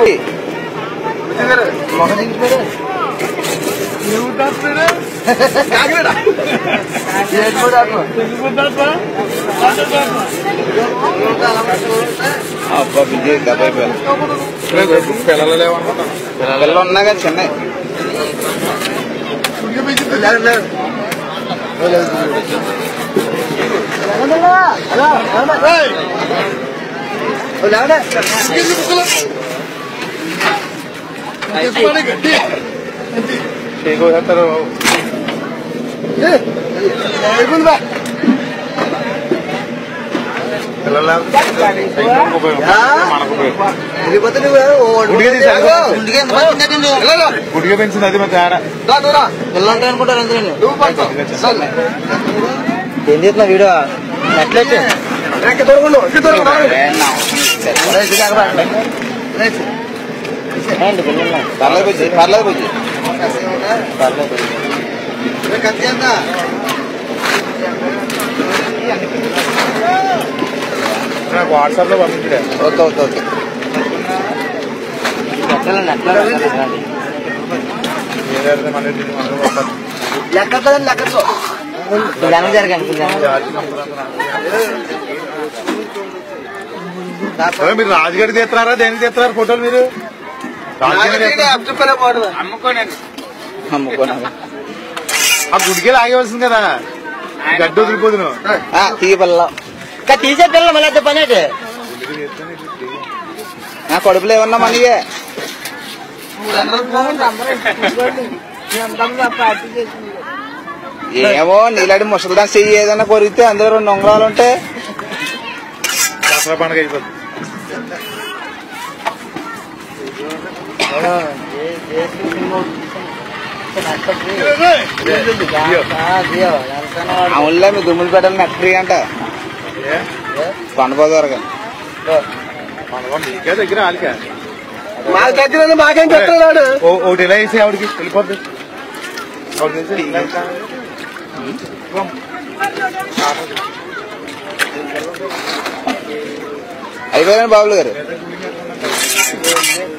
ఏంటి అబ్బా బిజీ డెబ్బై వేలు పిల్లలు లేవనుకుంటా పిల్లలు ఉన్నా కదా చిన్న చేస్తారు పిల్లలు మనకు గుడిగా పెంచింది అది మరి తేడా పిల్లలు అనుకుంటారు ఎందుకండి ఏం చేస్తున్నా వీడియో ఎట్లయితే పర్లేదు బుజ్జి పర్లేదు బుజ్జి పర్లేదు నాకు వాట్సాప్ లో పంపించలే ఓకే ఓకే ఓకే ఎట్లండి ఎట్లా ఏదైతే మన ఇంటిని మనం పంపాలి. లెక్క కదండి లెక్క జనం జరగండి ఓయ్, మీరు రాజుగారి తీస్తున్నారా దేనికి తీస్తున్నారు ఫోటోలు మీరు రాజుగారి తీస్తున్నారు. అమ్ముకోనా ఆ గుడికి ఆగవలసింది కదా గడ్డి వదిలిపోదును తీయ పిల్ల ఇంకా తీసే పిల్ల మళ్ళీ అయితే పని అయితే నా కడుపులో ఏమన్నా మనీయే ఏమో నీలాంటి ముసలిదాన్ని చెయ్యి ఏదైనా కొరిగితే అందులో రెండు ఉంగరాలు ఉంటే దసరా పండుగ అయిపోతుంది అవునులే మీ దుమ్ములు పెట్టాలి నెట్ ఫ్రీ అంట ఏ? కొండపోదారు మనవా, మీకే దగ్గర వాళ్ళకే మాకు దగ్గర మాకేం చెప్తున్నాడు ఓ- ఒకటి ఇలా వేసి ఆవిడకి వెళ్ళిపోద్ది ఆవిడ వేసి ఇలా వేసి. అయిపోయాను బాబులు గారు